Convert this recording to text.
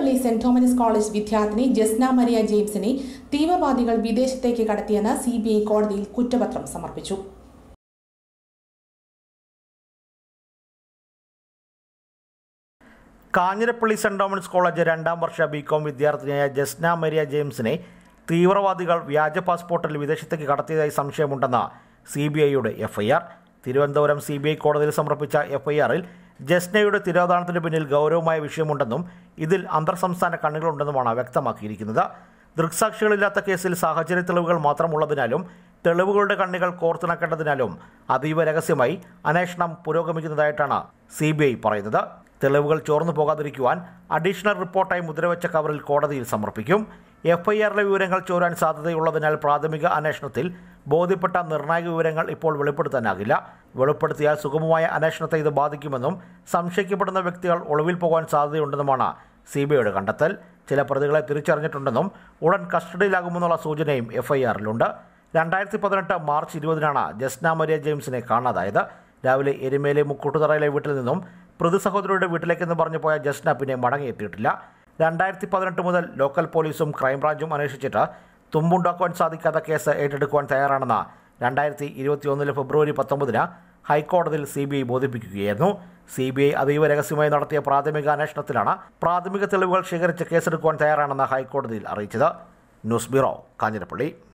Kanjirappally saint Thomas college വിദ്യാർത്ഥിനി Jasna Maria ജെയിംസിനെ തീവ്രവാദികൾ വിദേശത്തേക്ക് കടത്തിയെന്ന് സി ബി ഐ കോടതിയിൽ കുറ്റപത്രം സമർപ്പിച്ചു കാഞ്ഞിരപ്പള്ളി സെന്റ് തോമസ് കോളേജ് രണ്ടാം വർഷ ബികോം വിദ്യാർത്ഥിനിയായ ജസ്ന മരിയ ജെയിംസിനെ തീവ്രവാദികൾ വ്യാജ പാസ്പോർട്ടിൽ വിദേശത്തേക്ക് കടത്തിയതായി സംശയമുണ്ടെന്ന് സി ബി ഐയുടെ FIR Thiruvananthapuram C B I കോടതിയിൽ സമർപ്പിച്ച എഫ്ഐആറിൽ ജസ്നയുടെ തിരോധാനത്തിന് പിന്നിൽ ഗൗരവമായ വിഷയമുണ്ടെന്നും ഇതിൽ അന്തർ സംസ്ഥാന കണ്ണുകളുണ്ടെന്നുമാണ് വ്യക്തമാക്കിയിരിക്കുന്നത് ദൃക്സാക്ഷികളില്ലാത്ത കേസിൽ സാഹചര്യ തെളിവുകൾ മാത്രമുള്ളതിനാലും തെളിവുകളുടെ കണ്ണികൾ കോർത്തിണക്കേണ്ടതിനാലും അതീവ രഹസ്യമായി അന്വേഷണം പുരോഗമിക്കുന്നതായിട്ടാണ് സി ബി ഐ പറയുന്നത് തെളിവുകൾ ചോർന്നു പോകാതിരിക്കുവാൻ അഡീഷണൽ റിപ്പോർട്ടായി മുദ്രവെച്ച കവറിൽ കോടതിയിൽ സമർപ്പിക്കും എഫ്ഐആറിലെ വിവരങ്ങൾ ചോരാൻ സാധ്യതയുള്ളതിനാൽ പ്രാഥമിക അന്വേഷണത്തിൽ ബോധ്യപ്പെട്ട നിർണായക വിവരങ്ങൾ ഇപ്പോൾ വെളിപ്പെടുത്താനാകില്ല വെളിപ്പെടുത്തിയാൽ സുഗമമായ അന്വേഷണത്തെ ഇത് ബാധിക്കുമെന്നും സംശയിക്കപ്പെടുന്ന വ്യക്തികൾ ഒളിവിൽ പോകാൻ സാധ്യതയുണ്ടെന്നുമാണ് സി ബി ഐയുടെ കണ്ടെത്തൽ ചില പ്രതികളെ തിരിച്ചറിഞ്ഞിട്ടുണ്ടെന്നും ഉടൻ കസ്റ്റഡിയിലാകുമെന്നുള്ള സൂചനയും എഫ്ഐആറിലുണ്ട് രണ്ടായിരത്തി പതിനെട്ട് മാർച്ച് ഇരുപതിനാണ് ജസ്ന മരിയ ജെയിംസിനെ കാണാതായത് രാവിലെ എരുമേലെ മുക്കൂട്ടുതറയിലെ വീട്ടിൽ നിന്നും പ്രതി സഹോദരിയുടെ വീട്ടിലേക്കെന്ന് പറഞ്ഞു പോയ ജസ്ന പിന്നെ മടങ്ങിയെത്തിയിട്ടില്ല രണ്ടായിരത്തി പതിനെട്ട് മുതൽ ലോക്കൽ പോലീസും ക്രൈംബ്രാഞ്ചും അന്വേഷിച്ചിട്ട് തുമ്പുണ്ടാക്കുവാൻ സാധിക്കാത്ത കേസ് ഏറ്റെടുക്കുവാൻ തയ്യാറാണെന്ന് രണ്ടായിരത്തി ഇരുപത്തിയൊന്നിലെ ഫെബ്രുവരി പത്തൊമ്പതിന് ഹൈക്കോടതിയിൽ സി ബി ഐ ബോധിപ്പിക്കുകയായിരുന്നു സി ബി ഐ അതീവ രഹസ്യമായി നടത്തിയ പ്രാഥമിക അന്വേഷണത്തിലാണ് പ്രാഥമിക തെളിവുകൾ ശേഖരിച്ച് കേസെടുക്കുവാൻ തയ്യാറാണെന്ന് ഹൈക്കോടതിയിൽ അറിയിച്ചത് ന്യൂസ് ബ്യൂറോ കാഞ്ഞിരപ്പള്ളി